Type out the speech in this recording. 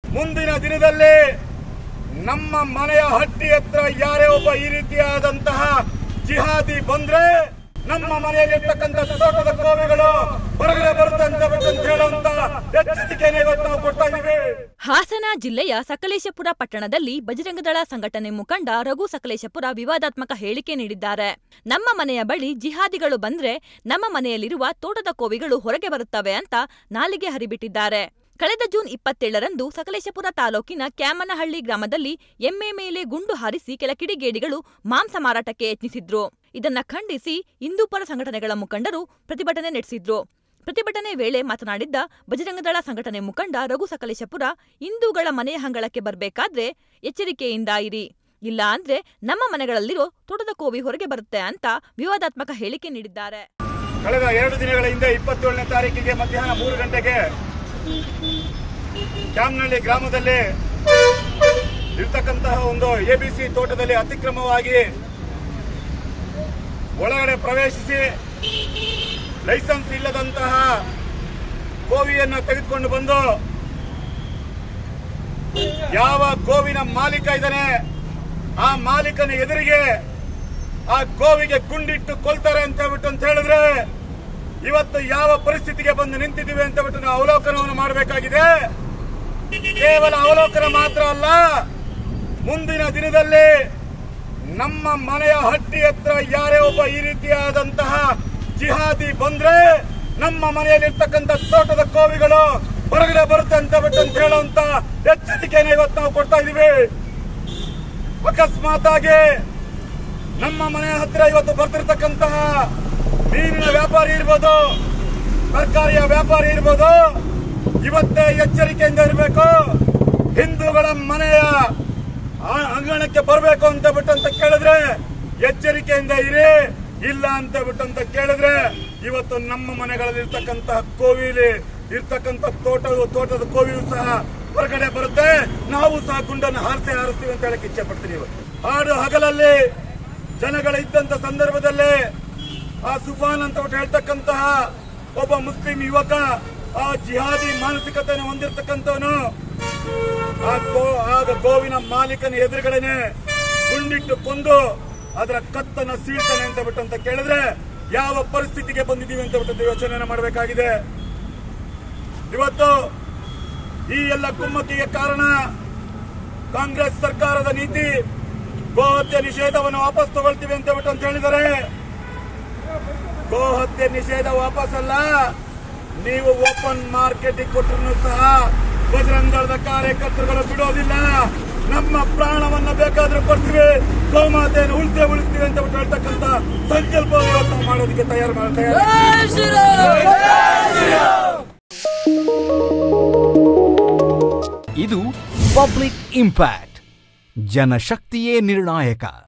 ಮುಂದಿನ ದಿನದಲ್ಲಿ ನಮ್ಮ ಮನೆಯ ಹಟ್ಟಿ ಹತ್ರ ಯಾರೇ ಒಬ್ಬ ಈ ರೀತಿಯಾದಂತಹ ಜಿಹಾದಿ ಬಂದ್ರೆ ನಮ್ಮ ಮನೆಯಲ್ಲಿರ್ತಕ್ಕಂಥ ತೋಟದ ಕೋವಿಗಳು ಹೊರಗಡೆ ಬರುತ್ತೆ ಅಂತ ಬಿಟ್ಟು ಅಂತ ಹೇಳುವಂತ ಎಚ್ಚರಿಕೆಯನ್ನು ಇವತ್ತು ನಾವು ಕೊಡ್ತಾ ಇದ್ದೀವಿ ಹಾಸನ ಜಿಲ್ಲೆಯ ಸಕಲೇಶಪುರ ಪಟ್ಟಣದಲ್ಲಿ ಬಜರಂಗದಳ ಸಂಘಟನೆ ಮುಖಂಡ ರಘು ಸಕಲೇಶಪುರ ವಿವಾದಾತ್ಮಕ ಹೇಳಿಕೆ ನೀಡಿದ್ದಾರೆ ನಮ್ಮ ಮನೆಯ ಬಳಿ ಜಿಹಾದಿಗಳು ಬಂದ್ರೆ ನಮ್ಮ ಮನೆಯಲ್ಲಿರುವ ತೋಟದ ಕೋವಿಗಳು ಹೊರಗೆ ಬರುತ್ತವೆ ಅಂತ ನಾಲಿಗೆ ಹರಿಬಿಟ್ಟಿದ್ದಾರೆ ಕಳೆದ ಜೂನ್ ಇಪ್ಪತ್ತೇಳರಂದು ಸಕಲೇಶಪುರ ತಾಲೂಕಿನ ಕ್ಯಾಮನಹಳ್ಳಿ ಗ್ರಾಮದಲ್ಲಿ ಎಮ್ಮೆ ಮೇಲೆ ಗುಂಡು ಹಾರಿಸಿ ಕೆಲ ಕಿಡಿಗೇಡಿಗಳು ಮಾಂಸ ಮಾರಾಟಕ್ಕೆ ಯತ್ನಿಸಿದ್ರು ಇದನ್ನ ಖಂಡಿಸಿ ಹಿಂದೂಪರ ಸಂಘಟನೆಗಳ ಮುಖಂಡರು ಪ್ರತಿಭಟನೆ ನಡೆಸಿದ್ರು ಪ್ರತಿಭಟನೆ ವೇಳೆ ಮಾತನಾಡಿದ್ದ ಬಜರಂಗದಳ ಸಂಘಟನೆ ಮುಖಂಡ ರಘು ಸಕಲೇಶಪುರ ಹಿಂದೂಗಳ ಮನೆಯ ಹಂಗಳಕ್ಕೆ ಬರ್ಬೇಕಾದ್ರೆ ಎಚ್ಚರಿಕೆಯಿಂದ ಇರಿ ಇಲ್ಲ ಅಂದ್ರೆ ನಮ್ಮ ಮನೆಗಳಲ್ಲಿರೋ ತೋಟದ ಕೋವಿ ಹೊರಗೆ ಬರುತ್ತೆ ಅಂತ ವಿವಾದಾತ್ಮಕ ಹೇಳಿಕೆ ನೀಡಿದ್ದಾರೆ ಕಳೆದ ಎರಡು ದಿನಗಳ ಹಿಂದೆ ಇಪ್ಪತ್ತೇಳನೇ ತಾರೀಕಿಗೆ ಮಧ್ಯಾಹ್ನ ಮೂರು ಗಂಟೆಗೆ ಕ್ಯಾಮ್ನಹಳ್ಳಿ ಗ್ರಾಮದಲ್ಲಿ ಇರ್ತಕ್ಕಂತಹ ಒಂದು ಎಬಿಸಿ ತೋಟದಲ್ಲಿ ಅತಿಕ್ರಮವಾಗಿ ಒಳಗಡೆ ಪ್ರವೇಶಿಸಿ ಲೈಸೆನ್ಸ್ ಇಲ್ಲದಂತಹ ಗೋವಿಯನ್ನು ತೆಗೆದುಕೊಂಡು ಬಂದು ಯಾವ ಗೋವಿನ ಮಾಲೀಕ ಇದ್ದಾನೆ ಆ ಮಾಲೀಕನ ಎದುರಿಗೆ ಆ ಗೋವಿಗೆ ಗುಂಡಿಟ್ಟು ಕೊಲ್ತಾರೆ ಅಂತ ಹೇಳ್ಬಿಟ್ಟು ಅಂತ ಹೇಳಿದ್ರೆ ಇವತ್ತು ಯಾವ ಪರಿಸ್ಥಿತಿಗೆ ಬಂದು ನಿಂತಿದ್ದೀವಿ ಅಂತ ಬಿಟ್ಟು ನಾವು ಅವಲೋಕನವನ್ನು ಮಾಡಬೇಕಾಗಿದೆ ಕೇವಲ ಅವಲೋಕನ ಮಾತ್ರ ಅಲ್ಲ ಮುಂದಿನ ದಿನದಲ್ಲಿ ನಮ್ಮ ಮನೆಯ ಹಟ್ಟಿ ಹತ್ರ ಯಾರೇ ಒಬ್ಬ ಈ ರೀತಿಯಾದಂತಹ ಜಿಹಾದಿ ಬಂದ್ರೆ ನಮ್ಮ ಮನೆಯಲ್ಲಿರ್ತಕ್ಕಂಥ ತೋಟದ ಕೋವಿಗಳು ಹೊರಗಡೆ ಬರುತ್ತೆ ಅಂತ ಬಿಟ್ಟು ಅಂತ ಹೇಳುವಂತ ಎಚ್ಚರಿಕೆಯನ್ನು ಇವತ್ತು ನಾವು ಕೊಡ್ತಾ ಇದೀವಿ ಅಕಸ್ಮಾತ್ ಆಗಿ ನಮ್ಮ ಮನೆ ಹತ್ತಿರ ಇವತ್ತು ಬರ್ತಿರ್ತಕ್ಕಂತಹ ಮೀನಿನ ವ್ಯಾಪಾರಿ ಇರ್ಬೋದು ತರಕಾರಿಯ ವ್ಯಾಪಾರಿ ಇರ್ಬೋದು ಇವತ್ತೇ ಎಚ್ಚರಿಕೆಯಿಂದ ಇರಬೇಕು ಹಿಂದೂಗಳ ಮನೆಯ ಆ ಅಂಗಣಕ್ಕೆ ಬರಬೇಕು ಅಂತ ಬಿಟ್ಟು ಅಂತ ಕೇಳಿದ್ರೆ ಎಚ್ಚರಿಕೆಯಿಂದ ಇರಿ ಇಲ್ಲ ಅಂತ ಬಿಟ್ಟು ಅಂತ ಕೇಳಿದ್ರೆ ಇವತ್ತು ನಮ್ಮ ಮನೆಗಳಲ್ಲಿ ಇರ್ತಕ್ಕಂತಹ ಕೋವಿಲಿ ಇರ್ತಕ್ಕಂಥ ತೋಟ ತೋಟದ ಕೋವಿಯು ಸಹ ಹೊರಗಡೆ ಬರುತ್ತೆ ನಾವು ಸಹ ಗುಂಡನ್ನು ಹಾರಿಸಿ ಹಾರಿಸ್ತೀವಿ ಅಂತ ಹೇಳಕ್ ಇಚ್ಛೆ ಪಡ್ತೀನಿ ಇವತ್ತು. ಹಾಡು ಹಗಲಲ್ಲಿ ಜನಗಳ ಇದ್ದಂತ ಸಂದರ್ಭದಲ್ಲಿ ಆ ಸುಫಾನ್ ಅಂತ ಬಿಟ್ಟು ಹೇಳ್ತಕ್ಕಂತಹ ಒಬ್ಬ ಮುಸ್ಲಿಂ ಯುವಕ ಆ ಜಿಹಾದಿ ಮಾನಸಿಕತೆಯನ್ನು ಹೊಂದಿರತಕ್ಕಂಥವನು ಆ ಗೋ ಆಗ ಗೋವಿನ ಮಾಲೀಕನ ಎದುರುಗಡೆನೆ ಗುಂಡಿಟ್ಟು ಕೊಂದು ಅದರ ಕತ್ತನ್ನ ಸೀಳ್ತಾನೆ ಅಂತ ಬಿಟ್ಟು ಅಂತ ಕೇಳಿದ್ರೆ ಯಾವ ಪರಿಸ್ಥಿತಿಗೆ ಬಂದಿದ್ದೀವಿ ಅಂತ ಬಿಟ್ಟು ಯೋಚನೆ ಮಾಡಬೇಕಾಗಿದೆ ಇವತ್ತು ಈ ಎಲ್ಲ ಕುಮ್ಮಕ್ಕಿಗೆ ಕಾರಣ ಕಾಂಗ್ರೆಸ್ ಸರ್ಕಾರದ ನೀತಿ ಗೋಹತ್ಯೆ ನಿಷೇಧವನ್ನು ವಾಪಸ್ ತಗೊಳ್ತೀವಿ ಅಂತ ಬಿಟ್ಟು ಅಂತ ಹೇಳಿದ್ದಾರೆ ಗೋಹತ್ಯೆ ನಿಷೇಧ ವಾಪಸ್ ಅಲ್ಲ ನೀವು ಓಪನ್ ಮಾರ್ಕೆಟಿಗೆ ಕೊಟ್ಟರು ಸಹ ಬಜರಂಗದ ಕಾರ್ಯಕರ್ತರುಗಳು ಬಿಡೋದಿಲ್ಲ ನಮ್ಮ ಪ್ರಾಣವನ್ನ ಬೇಕಾದ್ರೂ ಕೊಡ್ತೀವಿ ಗೋಮಾತೆಯನ್ನು ಉಳಿಸೇ ಉಳಿಸ್ತೀವಿ ಅಂತ ಬಿಟ್ಟು ಹೇಳ್ತಕ್ಕಂತ ಸಂಕಲ್ಪ ಇವತ್ತು ನಾವು ಮಾಡೋದಕ್ಕೆ ತಯಾರು ಮಾಡ್ತೇವೆ ಇದು ಪಬ್ಲಿಕ್ ಇಂಪ್ಯಾಕ್ಟ್ ಜನಶಕ್ತಿಯೇ ನಿರ್ಣಾಯಕ